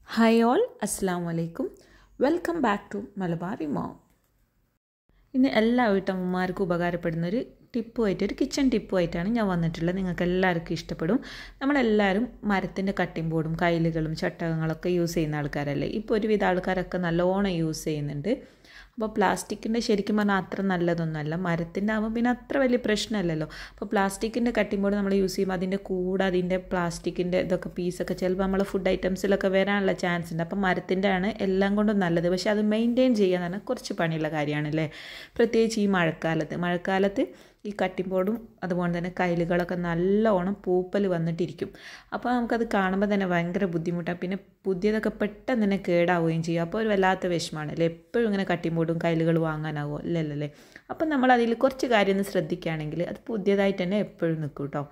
hi all അസ്സാം വലൈക്കും welcome back to Malabari mom ഇന്ന് എല്ലാ വീട്ടമ്മമാർക്കും ഉപകാരപ്പെടുന്ന ഒരു ടിപ്പുമായിട്ട് ഒരു കിച്ചൺ ടിപ്പുമായിട്ടാണ് ഞാൻ വന്നിട്ടുള്ളത് നിങ്ങൾക്ക് എല്ലാവർക്കും ഇഷ്ടപ്പെടും നമ്മളെല്ലാവരും മരത്തിൻ്റെ കട്ടിംഗ് ബോർഡും കയ്യിലുകളും ചട്ടകങ്ങളൊക്കെ യൂസ് ചെയ്യുന്ന ആൾക്കാരല്ലേ ഇപ്പോൾ ഒരുവിധ ആൾക്കാരൊക്കെ നല്ലോണം യൂസ് ചെയ്യുന്നുണ്ട് അപ്പോൾ പ്ലാസ്റ്റിക്കിൻ്റെ ശരിക്കും പറഞ്ഞാൽ അത്ര നല്ലതൊന്നുമല്ല മരത്തിൻ്റെ ആകുമ്പോൾ പിന്നെ അത്ര വലിയ പ്രശ്നമല്ലല്ലോ അപ്പോൾ പ്ലാസ്റ്റിക്കിൻ്റെ കട്ടിംഗ് ബോർഡ് നമ്മൾ യൂസ് ചെയ്യുമ്പോൾ അതിൻ്റെ കൂടെ അതിൻ്റെ പ്ലാസ്റ്റിക്കിൻ്റെ ഇതൊക്കെ പീസൊക്കെ ചിലപ്പോൾ നമ്മൾ ഫുഡ് ഐറ്റംസിലൊക്കെ വരാനുള്ള ചാൻസ് ഉണ്ട് അപ്പോൾ മരത്തിൻ്റെ ആണ് എല്ലാം കൊണ്ടും നല്ലത് പക്ഷേ അത് മെയിൻറ്റെയിൻ ചെയ്യാൻ പറഞ്ഞാൽ കുറച്ച് പണിയുള്ള കാര്യമാണല്ലേ പ്രത്യേകിച്ച് ഈ മഴക്കാലത്ത് മഴക്കാലത്ത് ഈ കട്ടിംഗ് ബോർഡും അതുപോലെ തന്നെ കയ്യിലുകളൊക്കെ നല്ലോണം പൂപ്പൽ വന്നിട്ടിരിക്കും അപ്പോൾ നമുക്കത് കാണുമ്പോൾ തന്നെ ഭയങ്കര ബുദ്ധിമുട്ടാണ് പിന്നെ പുതിയതൊക്കെ പെട്ടെന്ന് തന്നെ കേടാവുകയും ചെയ്യും അപ്പോൾ ഒരു വല്ലാത്ത വിഷമമാണ് അല്ലേ എപ്പോഴും ഇങ്ങനെ കട്ടിംഗ് ബോർഡും കയ്യിലുകൾ വാങ്ങാനാവോ അല്ലല്ലേ അപ്പം നമ്മൾ അതിൽ കുറച്ച് കാര്യം ഒന്ന് ശ്രദ്ധിക്കുകയാണെങ്കിൽ അത് പുതിയതായിട്ട് തന്നെ എപ്പോഴും നിൽക്കും കേട്ടോ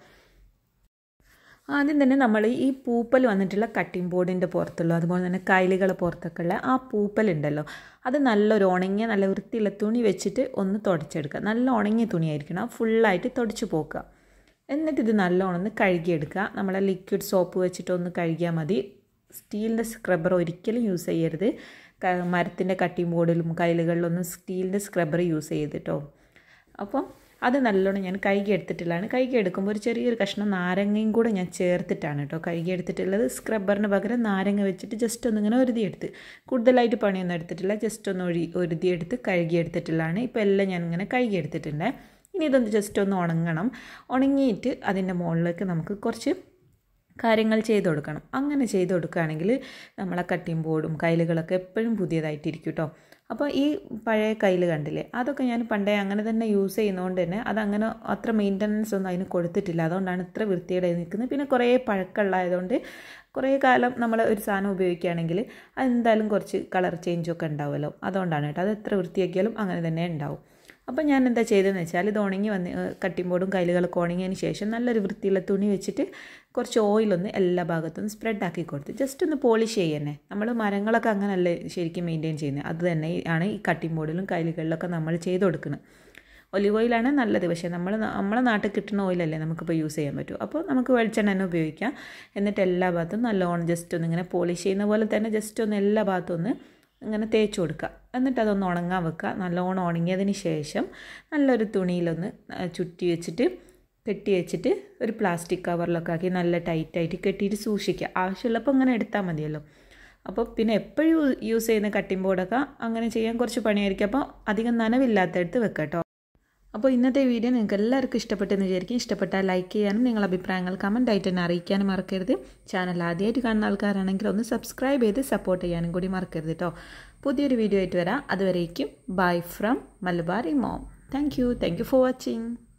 ആദ്യം തന്നെ നമ്മൾ ഈ പൂപ്പൽ വന്നിട്ടുള്ള കട്ടിംഗ് ബോർഡിൻ്റെ പുറത്തുള്ള അതുപോലെ തന്നെ കൈലുകളെ പുറത്തൊക്കെ ഉള്ള ആ പൂപ്പൽ ഉണ്ടല്ലോ അത് നല്ലൊരു ഉണങ്ങിയ നല്ല വൃത്തിയുള്ള തുണി വെച്ചിട്ട് ഒന്ന് തുടച്ചെടുക്കുക നല്ല ഉണങ്ങിയ തുണിയായിരിക്കണം ഫുള്ളായിട്ട് തുടച്ച് പോക്കുക എന്നിട്ട് ഇത് നല്ലോണം ഒന്ന് കഴുകിയെടുക്കുക നമ്മളെ ലിക്വിഡ് സോപ്പ് വെച്ചിട്ട് ഒന്ന് കഴുകിയാൽ മതി സ്റ്റീലിൻ്റെ സ്ക്രബ്ബർ ഒരിക്കലും യൂസ് ചെയ്യരുത് മരത്തിൻ്റെ കട്ടിംഗ് ബോർഡിലും കൈലുകളിലൊന്നും സ്റ്റീലിൻ്റെ സ്ക്രബ്ബർ യൂസ് ചെയ്തിട്ടോ അപ്പം അത് നല്ലോണം ഞാൻ കഴുകി എടുത്തിട്ടുള്ളതാണ് കഴുകി എടുക്കുമ്പോൾ ഒരു ചെറിയൊരു കഷ്ണം നാരങ്ങയും കൂടെ ഞാൻ ചേർത്തിട്ടാണ് കേട്ടോ കഴുകി എടുത്തിട്ടുള്ളത് സ്ക്രബ്ബറിന് പകരം നാരങ്ങ വെച്ചിട്ട് ജസ്റ്റ് ഒന്നിങ്ങനെ ഒരുതിയെടുത്ത് കൂടുതലായിട്ട് പണിയൊന്നും എടുത്തിട്ടില്ല ജസ്റ്റ് ഒന്ന് ഒഴി ഒരുതിയെടുത്ത് കഴുകി എടുത്തിട്ടുള്ളതാണ് ഇപ്പോൾ എല്ലാം ഞാൻ ഇങ്ങനെ കഴുകി എടുത്തിട്ടുണ്ട് ഇനി ഇതൊന്ന് ജസ്റ്റ് ഒന്ന് ഉണങ്ങണം ഉണങ്ങിയിട്ട് അതിൻ്റെ മുകളിലേക്ക് നമുക്ക് കുറച്ച് കാര്യങ്ങൾ ചെയ്ത് കൊടുക്കണം അങ്ങനെ ചെയ്ത് കൊടുക്കുകയാണെങ്കിൽ നമ്മളെ കട്ടിംഗ് ബോർഡും കയ്യിലുകളൊക്കെ എപ്പോഴും പുതിയതായിട്ടിരിക്കും കേട്ടോ അപ്പോൾ ഈ പഴയ കയ്യിൽ കണ്ടില്ലേ അതൊക്കെ ഞാൻ പണ്ടേ അങ്ങനെ തന്നെ യൂസ് ചെയ്യുന്നതുകൊണ്ട് തന്നെ അതങ്ങനെ അത്ര മെയിൻ്റനൻസ് ഒന്നും അതിന് കൊടുത്തിട്ടില്ല അതുകൊണ്ടാണ് ഇത്ര വൃത്തിയുടെ നിൽക്കുന്നത് പിന്നെ കുറേ പഴക്കമുള്ളതായതുകൊണ്ട് കുറേ കാലം നമ്മൾ ഒരു സാധനം ഉപയോഗിക്കുകയാണെങ്കിൽ അതെന്തായാലും കുറച്ച് കളർ ചേഞ്ചൊക്കെ ഉണ്ടാവുമല്ലോ അതുകൊണ്ടാണ് കേട്ടോ അത് എത്ര വൃത്തിയാക്കിയാലും അങ്ങനെ തന്നെ ഉണ്ടാവും അപ്പോൾ ഞാൻ എന്താ ചെയ്തതെന്ന് വെച്ചാൽ ഇത് ഉണങ്ങി വന്ന് കട്ടിംഗ് ബോർഡും കയ്യിലുകളൊക്കെ ഉണങ്ങിയതിന് ശേഷം നല്ലൊരു വൃത്തിയുള്ള തുണി വെച്ചിട്ട് കുറച്ച് ഓയിലൊന്ന് എല്ലാ ഭാഗത്തും സ്പ്രെഡ് ആക്കി കൊടുത്ത് ജസ്റ്റ് ഒന്ന് പോളിഷ് ചെയ്യുന്നേ നമ്മൾ മരങ്ങളൊക്കെ അങ്ങനല്ലേ ശരിക്കും മെയിൻറ്റെയിൻ ചെയ്യുന്നത് അത് തന്നെ ആണ് ഈ കട്ടിംഗ് ബോർഡിലും കയ്യിലുകളിലൊക്കെ നമ്മൾ ചെയ്ത് കൊടുക്കുന്നത് ഒലിവ് ഓയിലാണ് നല്ലത് പക്ഷേ നമ്മൾ നമ്മളെ നാട്ടിൽ കിട്ടുന്ന ഓയിലല്ലേ നമുക്കിപ്പോൾ യൂസ് ചെയ്യാൻ പറ്റൂ അപ്പോൾ നമുക്ക് വെളിച്ചെണ്ണ തന്നെ ഉപയോഗിക്കാം എന്നിട്ട് എല്ലാ ഭാഗത്തും നല്ലോണം ജസ്റ്റ് ഒന്ന് ഇങ്ങനെ പോളിഷ് ചെയ്യുന്ന പോലെ തന്നെ ജസ്റ്റ് ഒന്ന് എല്ലാ ഭാഗത്തും ഒന്ന് ഇങ്ങനെ തേച്ച് കൊടുക്കുക എന്നിട്ട് അതൊന്ന് ഉണങ്ങാൻ വെക്കുക നല്ലോണം ഉണങ്ങിയതിന് ശേഷം നല്ലൊരു തുണിയിലൊന്ന് ചുറ്റി വെച്ചിട്ട് കെട്ടി വെച്ചിട്ട് ഒരു പ്ലാസ്റ്റിക് കവറിലൊക്കെ ആക്കി നല്ല ടൈറ്റായിട്ട് കെട്ടിയിട്ട് സൂക്ഷിക്കുക ആവശ്യമുള്ളപ്പോൾ ഇങ്ങനെ എടുത്താൽ മതിയല്ലോ അപ്പോൾ പിന്നെ എപ്പോഴും യൂസ് ചെയ്യുന്ന കട്ടിംഗ് ബോർഡൊക്കെ അങ്ങനെ ചെയ്യാൻ കുറച്ച് പണിയായിരിക്കും അപ്പോൾ അധികം നനവില്ലാത്തടുത്ത് വെക്കാം കേട്ടോ അപ്പോൾ ഇന്നത്തെ വീഡിയോ നിങ്ങൾക്ക് എല്ലാവർക്കും ഇഷ്ടപ്പെട്ടെന്ന് വിചാരിക്കും ഇഷ്ടപ്പെട്ടാൽ ലൈക്ക് ചെയ്യാനും നിങ്ങളുടെ അഭിപ്രായങ്ങൾ കമൻ്റ് ആയിട്ട് തന്നെ അറിയിക്കാനും മറക്കരുത് ചാനൽ ആദ്യമായിട്ട് കാണുന്ന ആൾക്കാരാണെങ്കിൽ ഒന്ന് സബ്സ്ക്രൈബ് ചെയ്ത് സപ്പോർട്ട് ചെയ്യാനും കൂടി മറക്കരുത് കേട്ടോ പുതിയൊരു വീഡിയോ ആയിട്ട് വരാം അതുവരേക്കും bye from Malabari mom thank you thank you for watching